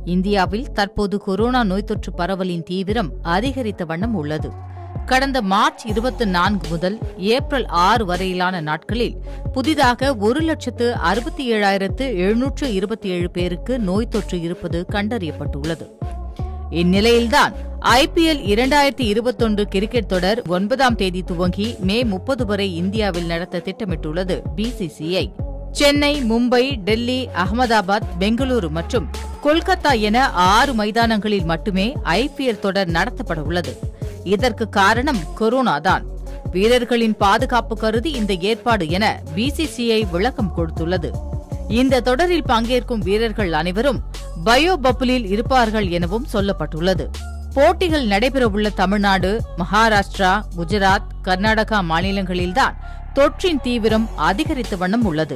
இந்தியாவில் தற்போது கொரோனா நோய் தொற்று பரவலின் தீவிரம் அதிகரித்த வண்ணம் உள்ளது கடந்த மார்ச் இருபத்தி நான்கு முதல் ஏப்ரல் ஆறு வரையிலான நாட்களில் புதிதாக ஒரு லட்சத்து அறுபத்தி ஏழாயிரத்து எழுநூற்று இருபத்தி ஏழு பேருக்கு நோய் தொற்று இருப்பது கண்டறியப்பட்டுள்ளது இந்நிலையில்தான் ஐபிஎல் இரண்டாயிரத்தி இருபத்தொன்று கிரிக்கெட் தொடர் ஒன்பதாம் தேதி துவங்கி மே முப்பது வரை இந்தியாவில் நடத்த திட்டமிட்டுள்ளது பிசிசிஐ சென்னை மும்பை டெல்லி அகமதாபாத் பெங்களூரு மற்றும் கொல்கத்தா என ஆறு மைதானங்களில் மட்டுமே ஐபிஎல் தொடர் நடத்தப்பட உள்ளது இதற்கு காரணம் கொரோனா தான் வீரர்களின் பாதுகாப்பு கருதி இந்த ஏற்பாடு என பிசிசிஐ விளக்கம் கொடுத்துள்ளது இந்த தொடரில் பங்கேற்கும் வீரர்கள் அனைவரும் பயோ பப்புலில் இருப்பார்கள் எனவும் சொல்லப்பட்டுள்ளது போட்டிகள் நடைபெறவுள்ள தமிழ்நாடு மகாராஷ்டிரா குஜராத் கர்நாடகா மாநிலங்களில்தான் தொற்றின் தீவிரம் அதிகரித்த வண்ணம் உள்ளது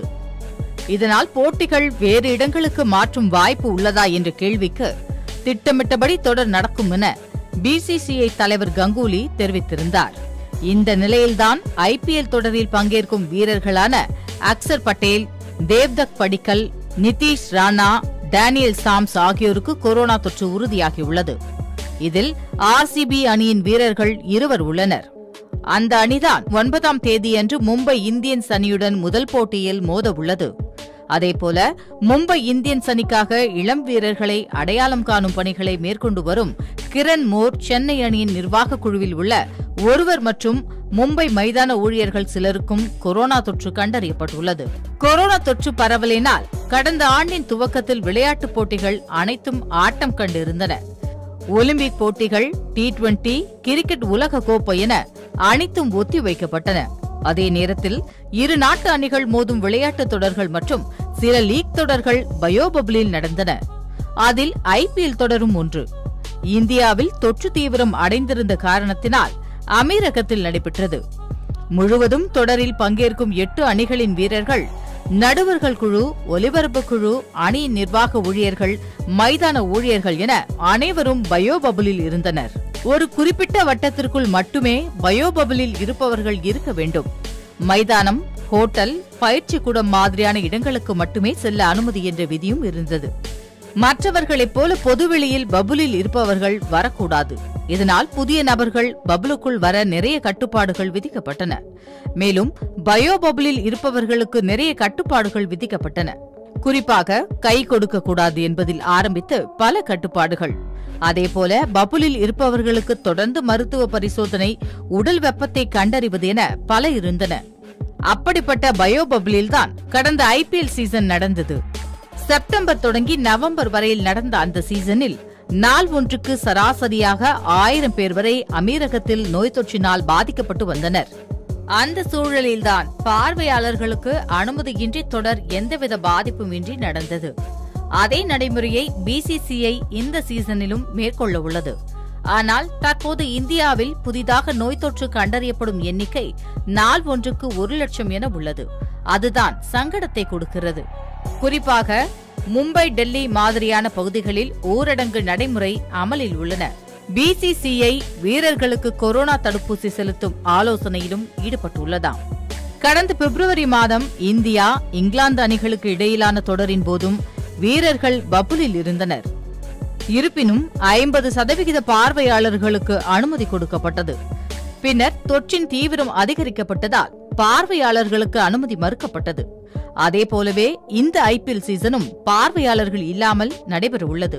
இதனால் போட்டிகள் வேறு இடங்களுக்கு மாற்றும் வாய்ப்பு உள்ளதா என்ற கேள்விக்கு திட்டமிட்டபடி தொடர் நடக்கும் என பிசிசிஐ தலைவர் கங்குலி தெரிவித்திருந்தார் இந்த நிலையில்தான் ஐபிஎல் தொடரில் பங்கேற்கும் வீரர்களான அக்சர் பட்டேல் தேவ்தக் படிக்கல் நிதிஷ் ராணா டேனியல் சாம்ஸ் ஆகியோருக்கு கொரோனா தொற்று உறுதியாகியுள்ளது இதில் ஆர்சிபி அணியின் வீரர்கள் இருவர் உள்ளனர் அந்த அணிதான் ஒன்பதாம் தேதியன்று மும்பை இந்தியன்ஸ் அணியுடன் முதல் போட்டியில் மோத உள்ளது அதேபோல மும்பை இந்தியன்ஸ் அணிக்காக இளம் வீரர்களை அடையாளம் காணும் பணிகளை மேற்கொண்டு வரும் கிரண் மோர் சென்னை அணியின் நிர்வாக குழுவில் உள்ள ஒருவர் மற்றும் மும்பை மைதான ஊழியர்கள் சிலருக்கும் கொரோனா தொற்று கண்டறியப்பட்டுள்ளது கொரோனா தொற்று பரவலினால் கடந்த ஆண்டின் துவக்கத்தில் விளையாட்டுப் போட்டிகள் அனைத்தும் ஆட்டம் கண்டிருந்தன ஒலிம்பிக் போட்டிகள் டி டுவெண்டி கிரிக்கெட் உலக கோப்பை என அனைத்தும் ஒத்திவைக்கப்பட்டன அதே நேரத்தில் இரு நாட்டு அணிகள் மோதும் விளையாட்டுத் தொடர்கள் மற்றும் சில லீக் தொடர்கள் பயோபபிளில் நடந்தன அதில் ஐபிஎல் தொடரும் ஒன்று இந்தியாவில் தொற்று தீவிரம் அடைந்திருந்த காரணத்தினால் அமீரகத்தில் நடைபெற்றது முழுவதும் தொடரில் பங்கேற்கும் எட்டு அணிகளின் வீரர்கள் நடுவர்கள் குழு ஒலிபரப்பு குழு அணியின் நிர்வாக ஊழியர்கள் மைதான ஊழியர்கள் என அனைவரும் பயோபபிளில் இருந்தனர் ஒரு குறிப்பிட்ட வட்டத்திற்குள் மட்டுமே பயோபபிளில் இருப்பவர்கள் இருக்க வேண்டும் மைதானம் ஹோட்டல் பயிற்சி கூடம் மாதிரியான இடங்களுக்கு மட்டுமே செல்ல அனுமதி என்ற விதியும் இருந்தது மற்றவர்களைப் போல பொதுவெளியில் பபுலில் இருப்பவர்கள் வரக்கூடாது இதனால் புதிய நபர்கள் பபுலுக்குள் வர நிறைய கட்டுப்பாடுகள் விதிக்கப்பட்டன மேலும் பயோ பபுலில் இருப்பவர்களுக்கு நிறைய கட்டுப்பாடுகள் விதிக்கப்பட்டன குறிப்பாக கை கொடுக்க கூடாது என்பதில் ஆரம்பித்து பல கட்டுப்பாடுகள் அதேபோல பபுலில் இருப்பவர்களுக்கு தொடர்ந்து மருத்துவ பரிசோதனை உடல் வெப்பத்தை கண்டறிவது என பல இருந்தன அப்படிப்பட்ட பயோ பபுலில்தான் கடந்த ஐபிஎல் சீசன் நடந்தது செப்டம்பர் தொடங்கி நவம்பர் வரையில் நடந்த அந்த சீசனில் நாள் ஒன்றுக்கு சராசரியாக ஆயிரம் பேர் வரை அமீரகத்தில் நோய் தொற்றினால் பாதிக்கப்பட்டு வந்தனர் அந்த சூழலில்தான் பார்வையாளர்களுக்கு அனுமதியின்றி தொடர் எந்தவித பாதிப்புமின்றி நடந்தது அதே நடைமுறையை பிசிசிஐ இந்த சீசனிலும் மேற்கொள்ள உள்ளது ஆனால் தற்போது இந்தியாவில் புதிதாக நோய் தொற்று கண்டறியப்படும் எண்ணிக்கை நாள் ஒன்றுக்கு ஒரு லட்சம் என உள்ளது அதுதான் சங்கடத்தை கொடுக்கிறது குறிப்பாக மும்பை டெல்லி மாதிரியான பகுதிகளில் ஊரடங்கு நடைமுறை அமலில் உள்ளன பிசிசிஐ வீரர்களுக்கு கொரோனா தடுப்பூசி செலுத்தும் ஆலோசனையிலும் ஈடுபட்டுள்ளதாம் கடந்த பிப்ரவரி மாதம் இந்தியா இங்கிலாந்து அணிகளுக்கு இடையிலான தொடரின் போதும் வீரர்கள் பபுலில் இருந்தனர் இருப்பினும் ஐம்பது சதவிகித பார்வையாளர்களுக்கு அனுமதி கொடுக்கப்பட்டது பின்னர் தொற்றின் தீவிரம் அதிகரிக்கப்பட்டதால் பார்வையாளர்களுக்கு அனுமதி மறுக்கப்பட்டது அதே போலவே இந்த ஐபிஎல் சீசனும் பார்வையாளர்கள் இல்லாமல் நடைபெறவுள்ளது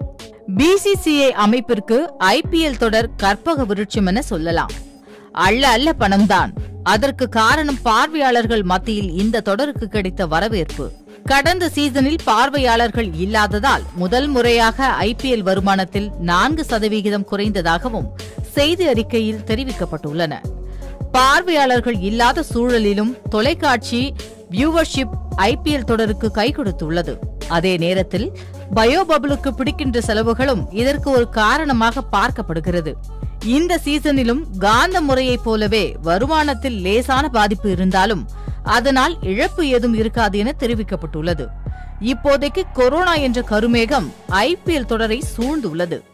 பிசிசிஐ அமைப்பிற்கு ஐபிஎல் தொடர் கற்பக விருட்சம் என சொல்லலாம் அள்ள அள்ள பணம்தான் அதற்கு காரணம் பார்வையாளர்கள் மத்தியில் இந்த தொடருக்கு கிடைத்த வரவேற்பு கடந்த சீசனில் பார்வையாளர்கள் இல்லாததால் முதல் முறையாக ஐபிஎல் வருமானத்தில் நான்கு சதவிகிதம் குறைந்ததாகவும் செய்தி அறிக்கையில் தெரிவிக்கப்பட்டுள்ளன பார்வையாளர்கள் இல்லாத சூழலிலும் தொலைக்காட்சி வியூவர்ஷிப் ஐபிஎல் தொடருக்கு கை கொடுத்துள்ளது அதே நேரத்தில் பயோபபுளுக்கு பிடிக்கின்ற செலவுகளும் இதற்கு ஒரு காரணமாக பார்க்கப்படுகிறது இந்த சீசனிலும் காந்த முறையைப் போலவே வருமானத்தில் லேசான பாதிப்பு இருந்தாலும் அதனால் இழப்பு ஏதும் இருக்காது என தெரிவிக்கப்பட்டுள்ளது இப்போதைக்கு கொரோனா என்ற கருமேகம் ஐபிஎல் தொடரை சூழ்ந்துள்ளது